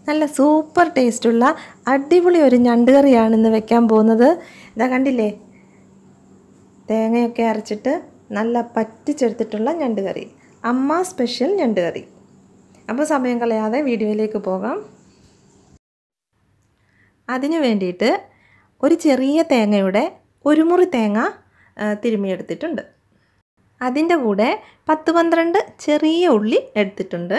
നല്ല സൂപ്പർ ടേസ്റ്റുള്ള അടിപൊളി ഒരു ഞണ്ട് കറിയാണ് ഇന്ന് വെക്കാൻ പോകുന്നത് ഇതാ കണ്ടില്ലേ തേങ്ങയൊക്കെ അരച്ചിട്ട് നല്ല പറ്റിച്ചെടുത്തിട്ടുള്ള ഞണ്ട് കറി അമ്മ സ്പെഷ്യൽ ഞണ്ട് കറി അപ്പോൾ സമയം കളയാതെ വീഡിയോയിലേക്ക് പോകാം അതിനു വേണ്ടിയിട്ട് ഒരു ചെറിയ തേങ്ങയുടെ ഒരു മുറി തേങ്ങ ആ, തിരുമ്മിയെടുത്തിട്ടുണ്ട് അതിൻ്റെ കൂടെ പത്ത് പന്ത്രണ്ട് ചെറിയ ഉള്ളി എടുത്തിട്ടുണ്ട്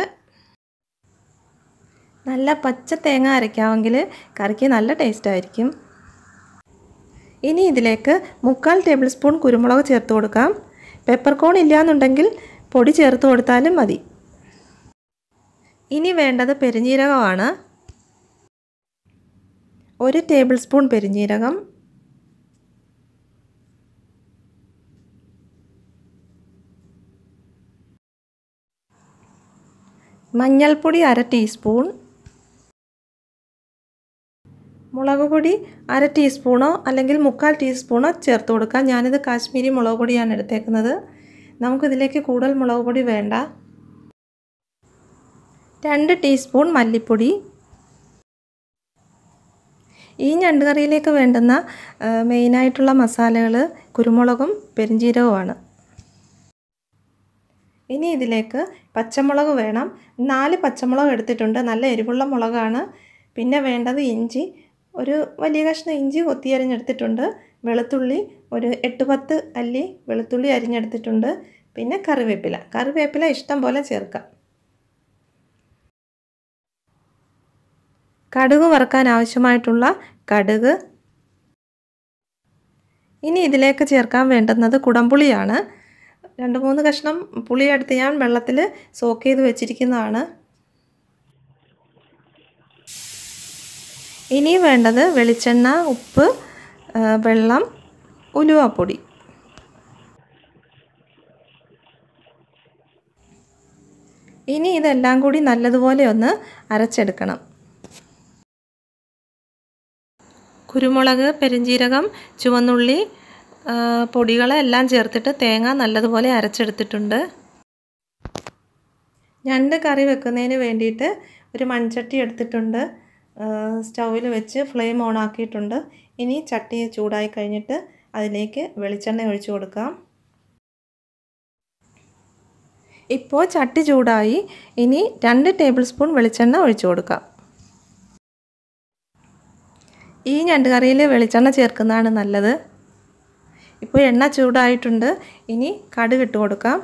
നല്ല പച്ച തേങ്ങ അരയ്ക്കാമെങ്കിൽ കറിക്ക് നല്ല ടേസ്റ്റ് ആയിരിക്കും ഇനി ഇതിലേക്ക് മുക്കാൽ ടേബിൾ സ്പൂൺ കുരുമുളക് ചേർത്ത് കൊടുക്കാം പെപ്പർ കോൺ ഇല്ലയെന്നുണ്ടെങ്കിൽ പൊടി ചേർത്ത് കൊടുത്താലും മതി ഇനി വേണ്ടത് പെരിഞ്ജീരകമാണ് ഒരു ടേബിൾ സ്പൂൺ പെരിഞ്ജീരകം മഞ്ഞൾപ്പൊടി അര ടീസ്പൂൺ മുളക് പൊടി അര ടീസ്പൂണോ അല്ലെങ്കിൽ മുക്കാൽ ടീസ്പൂണോ ചേർത്ത് കൊടുക്കാം ഞാനിത് കാശ്മീരി മുളക് പൊടിയാണ് എടുത്തേക്കുന്നത് നമുക്കിതിലേക്ക് കൂടുതൽ മുളക് പൊടി വേണ്ട രണ്ട് ടീസ്പൂൺ മല്ലിപ്പൊടി ഈ ഞണ്ട് കറിയിലേക്ക് വേണ്ടുന്ന മെയിനായിട്ടുള്ള മസാലകൾ കുരുമുളകും പെരിഞ്ജീരകവുമാണ് ഇനി ഇതിലേക്ക് പച്ചമുളക് വേണം നാല് പച്ചമുളക് എടുത്തിട്ടുണ്ട് നല്ല എരിവുള്ള മുളകാണ് പിന്നെ വേണ്ടത് ഇഞ്ചി ഒരു വലിയ കഷ്ണം ഇഞ്ചി കൊത്തി അരിഞ്ഞെടുത്തിട്ടുണ്ട് വെളുത്തുള്ളി ഒരു എട്ട് പത്ത് അല്ലി വെളുത്തുള്ളി അരിഞ്ഞെടുത്തിട്ടുണ്ട് പിന്നെ കറിവേപ്പില കറിവേപ്പില ഇഷ്ടം പോലെ ചേർക്കാം കടുക് വറുക്കാൻ ആവശ്യമായിട്ടുള്ള കടുക് ഇനി ഇതിലേക്ക് ചേർക്കാൻ വേണ്ടുന്നത് കുടംപുളിയാണ് രണ്ട് മൂന്ന് കഷ്ണം പുളി എടുത്ത് ഞാൻ വെള്ളത്തിൽ സോക്ക് ചെയ്ത് വെച്ചിരിക്കുന്നതാണ് ഇനി വേണ്ടത് വെളിച്ചെണ്ണ ഉപ്പ് വെള്ളം ഉലുവാപ്പൊടി ഇനി ഇതെല്ലാം കൂടി നല്ലതുപോലെ ഒന്ന് അരച്ചെടുക്കണം കുരുമുളക് പെരിഞ്ജീരകം ചുവന്നുള്ളി പൊടികളെല്ലാം ചേർത്തിട്ട് തേങ്ങ നല്ലതുപോലെ അരച്ചെടുത്തിട്ടുണ്ട് ഞണ്ട് കറി വെക്കുന്നതിന് വേണ്ടിയിട്ട് ഒരു മൺചട്ടി എടുത്തിട്ടുണ്ട് സ്റ്റൗവിൽ വെച്ച് ഫ്ലെയിം ഓൺ ആക്കിയിട്ടുണ്ട് ഇനി ചട്ടി ചൂടായി കഴിഞ്ഞിട്ട് അതിലേക്ക് വെളിച്ചെണ്ണ ഒഴിച്ചു കൊടുക്കാം ഇപ്പോൾ ചട്ടി ചൂടായി ഇനി രണ്ട് ടേബിൾ സ്പൂൺ വെളിച്ചെണ്ണ ഒഴിച്ചു കൊടുക്കാം ഈ ഞണ്ട് കറിയിൽ വെളിച്ചെണ്ണ ചേർക്കുന്നതാണ് നല്ലത് ഇപ്പോൾ എണ്ണ ചൂടായിട്ടുണ്ട് ഇനി കടുക് ഇട്ട് കൊടുക്കാം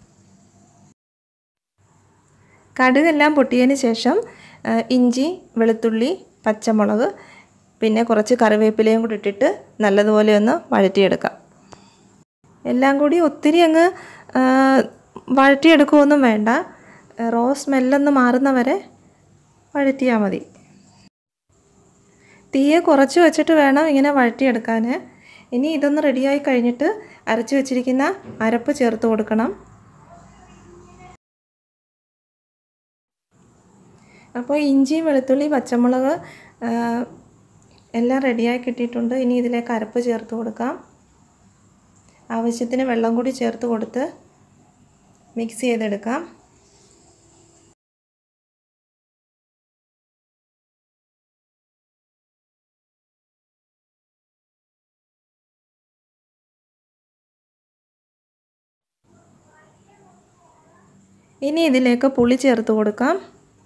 കടുകെല്ലാം പൊട്ടിയതിന് ശേഷം ഇഞ്ചി വെളുത്തുള്ളി പച്ചമുളക് പിന്നെ കുറച്ച് കറിവേപ്പിലയും കൂടി ഇട്ടിട്ട് നല്ലതുപോലെ ഒന്ന് വഴറ്റിയെടുക്കാം എല്ലാം കൂടി ഒത്തിരി അങ്ങ് വഴറ്റിയെടുക്കുകയൊന്നും വേണ്ട റോ സ്മെല്ലൊന്ന് മാറുന്നവരെ വഴറ്റിയാൽ മതി തീയെ കുറച്ച് വെച്ചിട്ട് വേണം ഇങ്ങനെ വഴറ്റിയെടുക്കാൻ ഇനി ഇതൊന്ന് റെഡിയായി കഴിഞ്ഞിട്ട് അരച്ച് വെച്ചിരിക്കുന്ന അരപ്പ് ചേർത്ത് കൊടുക്കണം അപ്പോൾ ഇഞ്ചി വെളുത്തുള്ളി പച്ചമുളക് എല്ലാം റെഡിയായി കിട്ടിയിട്ടുണ്ട് ഇനി ഇതിലേക്ക് അരപ്പ് ചേർത്ത് കൊടുക്കാം ആവശ്യത്തിന് വെള്ളം കൂടി ചേർത്ത് കൊടുത്ത് മിക്സ് ചെയ്തെടുക്കാം ഇനി ഇതിലേക്ക് പുളി ചേർത്ത് കൊടുക്കാം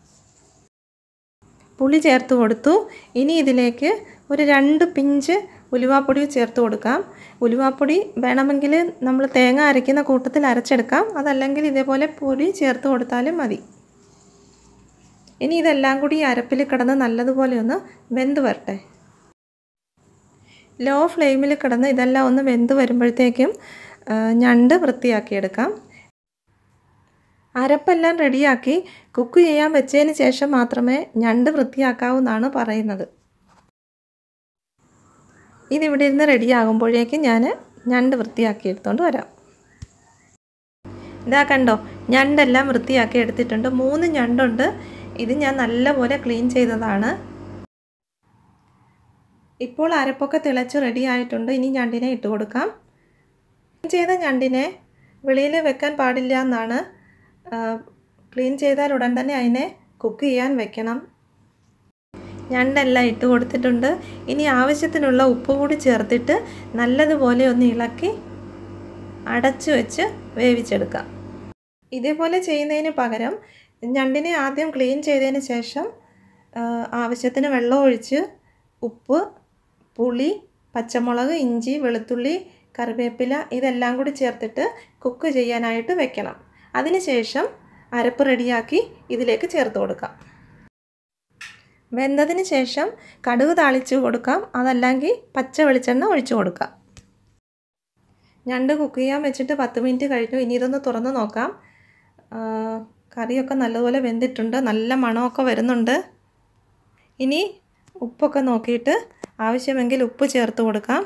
പുളി ചേർത്ത് കൊടുത്തു ഇനി ഇതിലേക്ക് ഒരു രണ്ട് പിഞ്ച് ഉലുവാപ്പൊടി ചേർത്ത് കൊടുക്കാം ഉലുവാപ്പൊടി വേണമെങ്കിൽ നമ്മൾ തേങ്ങ അരയ്ക്കുന്ന കൂട്ടത്തിൽ അരച്ചെടുക്കാം അതല്ലെങ്കിൽ ഇതേപോലെ പൊടി ചേർത്ത് കൊടുത്താലും മതി ഇനി ഇതെല്ലാം കൂടി അരപ്പിൽ കിടന്ന് നല്ലതുപോലെ ഒന്ന് വെന്ത് വരട്ടെ ലോ ഫ്ലെയിമിൽ കിടന്ന് ഇതെല്ലാം ഒന്ന് വെന്ത് വരുമ്പോഴത്തേക്കും ഞണ്ട് വൃത്തിയാക്കിയെടുക്കാം അരപ്പെല്ലാം റെഡിയാക്കി കുക്ക് ചെയ്യാൻ വെച്ചതിന് ശേഷം മാത്രമേ ഞണ്ട് വൃത്തിയാക്കാവൂ എന്നാണ് പറയുന്നത് ഇതിവിടെ ഇരുന്ന് റെഡിയാകുമ്പോഴേക്കും ഞാൻ ഞണ്ട് വൃത്തിയാക്കി എടുത്തുകൊണ്ട് വരാം ഇതാ കണ്ടോ ഞണ്ടെല്ലാം വൃത്തിയാക്കി എടുത്തിട്ടുണ്ട് മൂന്ന് ഞണ്ടുണ്ട് ഇത് ഞാൻ നല്ലപോലെ ക്ലീൻ ചെയ്തതാണ് ഇപ്പോൾ അരപ്പൊക്കെ തിളച്ച് റെഡി ആയിട്ടുണ്ട് ഇനി ഞണ്ടിനെ ഇട്ട് കൊടുക്കാം ക്ലീൻ ചെയ്ത ഞണ്ടിനെ വെളിയിൽ വെക്കാൻ പാടില്ല എന്നാണ് ക്ലീൻ ചെയ്താൽ ഉടൻ തന്നെ അതിനെ കുക്ക് ചെയ്യാൻ വെക്കണം ഞണ്ടെല്ലാം ഇട്ട് കൊടുത്തിട്ടുണ്ട് ഇനി ആവശ്യത്തിനുള്ള ഉപ്പ് കൂടി ചേർത്തിട്ട് നല്ലതുപോലെ ഒന്ന് ഇളക്കി അടച്ചു വെച്ച് വേവിച്ചെടുക്കാം ഇതേപോലെ ചെയ്യുന്നതിന് പകരം ഞണ്ടിനെ ആദ്യം ക്ലീൻ ചെയ്തതിന് ശേഷം ആവശ്യത്തിന് വെള്ളം ഒഴിച്ച് ഉപ്പ് പുളി പച്ചമുളക് ഇഞ്ചി വെളുത്തുള്ളി കറിവേപ്പില ഇതെല്ലാം കൂടി ചേർത്തിട്ട് കുക്ക് ചെയ്യാനായിട്ട് വെക്കണം അതിനുശേഷം അരപ്പ് റെഡിയാക്കി ഇതിലേക്ക് ചേർത്ത് കൊടുക്കാം വെന്തതിന് ശേഷം കടുക് താളിച്ച് കൊടുക്കാം അതല്ലെങ്കിൽ പച്ച വെളിച്ചെണ്ണ ഒഴിച്ചു കൊടുക്കാം ഞണ്ട് കുക്ക് ചെയ്യാൻ വെച്ചിട്ട് പത്ത് മിനിറ്റ് കഴിഞ്ഞു ഇനി ഇതൊന്ന് തുറന്ന് നോക്കാം കറിയൊക്കെ നല്ലപോലെ വെന്തിട്ടുണ്ട് നല്ല മണമൊക്കെ വരുന്നുണ്ട് ഇനി ഉപ്പൊക്കെ നോക്കിയിട്ട് ആവശ്യമെങ്കിൽ ഉപ്പ് ചേർത്ത് കൊടുക്കാം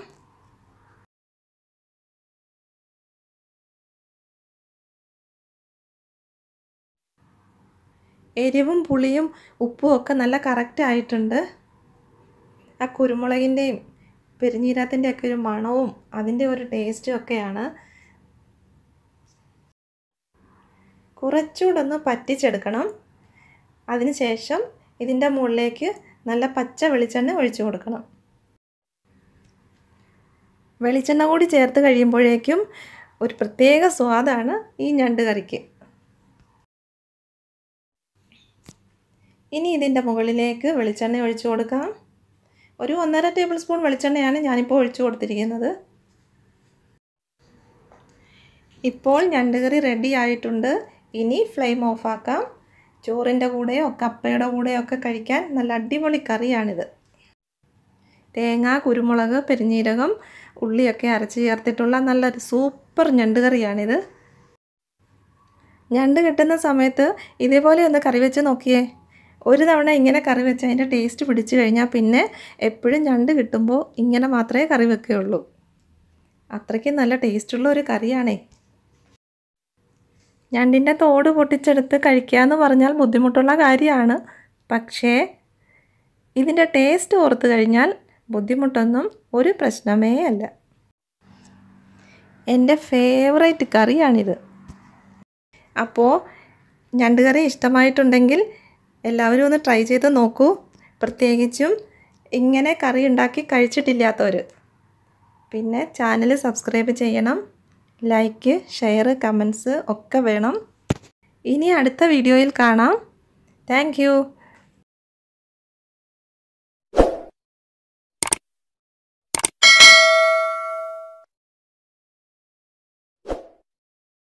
എരിവും പുളിയും ഉപ്പും ഒക്കെ നല്ല കറക്റ്റ് ആയിട്ടുണ്ട് ആ കുരുമുളകിൻ്റെയും പെരിഞ്ഞീരത്തിൻ്റെ ഒക്കെ ഒരു മണവും അതിൻ്റെ ഒരു ടേസ്റ്റും ഒക്കെയാണ് കുറച്ചുകൂടെ ഒന്ന് പറ്റിച്ചെടുക്കണം അതിനുശേഷം ഇതിൻ്റെ മുകളിലേക്ക് നല്ല പച്ച വെളിച്ചെണ്ണ ഒഴിച്ചു കൊടുക്കണം വെളിച്ചെണ്ണ കൂടി ചേർത്ത് കഴിയുമ്പോഴേക്കും ഒരു പ്രത്യേക സ്വാദാണ് ഈ ഞണ്ട് കറിക്ക് ഇനി ഇതിൻ്റെ മുകളിലേക്ക് വെളിച്ചെണ്ണ ഒഴിച്ചു കൊടുക്കാം ഒരു ഒന്നര ടേബിൾ സ്പൂൺ വെളിച്ചെണ്ണയാണ് ഞാനിപ്പോൾ ഒഴിച്ചു കൊടുത്തിരിക്കുന്നത് ഇപ്പോൾ ഞണ്ട് കറി റെഡി ആയിട്ടുണ്ട് ഇനി ഫ്ലെയിം ഓഫാക്കാം ചോറിൻ്റെ കൂടെയോ കപ്പയുടെ കൂടെയോ ഒക്കെ കഴിക്കാൻ നല്ല അടിപൊളി കറിയാണിത് തേങ്ങ കുരുമുളക് പെരിഞ്ഞീരകം ഉള്ളിയൊക്കെ അരച്ച് ചേർത്തിട്ടുള്ള നല്ലൊരു സൂപ്പർ ഞണ്ട് കറിയാണിത് ഞണ്ട് കിട്ടുന്ന സമയത്ത് ഇതേപോലെ ഒന്ന് കറി വെച്ച് നോക്കിയേ ഒരു തവണ ഇങ്ങനെ കറി വെച്ച് അതിൻ്റെ ടേസ്റ്റ് പിടിച്ചു കഴിഞ്ഞാൽ പിന്നെ എപ്പോഴും ഞണ്ട് കിട്ടുമ്പോൾ ഇങ്ങനെ മാത്രമേ കറി വെക്കുകയുള്ളൂ അത്രയ്ക്ക് നല്ല ടേസ്റ്റുള്ള ഒരു കറിയാണേ ഞണ്ടിൻ്റെ തോട് പൊട്ടിച്ചെടുത്ത് കഴിക്കുക എന്ന് പറഞ്ഞാൽ ബുദ്ധിമുട്ടുള്ള കാര്യമാണ് പക്ഷേ ഇതിൻ്റെ ടേസ്റ്റ് ഓർത്ത് കഴിഞ്ഞാൽ ബുദ്ധിമുട്ടൊന്നും ഒരു പ്രശ്നമേ അല്ല എൻ്റെ ഫേവറേറ്റ് കറിയാണിത് അപ്പോൾ ഞണ്ട് കറി ഇഷ്ടമായിട്ടുണ്ടെങ്കിൽ എല്ലാവരും ഒന്ന് ട്രൈ ചെയ്ത് നോക്കൂ പ്രത്യേകിച്ചും ഇങ്ങനെ കറി ഉണ്ടാക്കി കഴിച്ചിട്ടില്ലാത്തവർ പിന്നെ ചാനൽ സബ്സ്ക്രൈബ് ചെയ്യണം ലൈക്ക് ഷെയർ കമൻസ് ഒക്കെ വേണം ഇനി അടുത്ത വീഡിയോയിൽ കാണാം താങ്ക്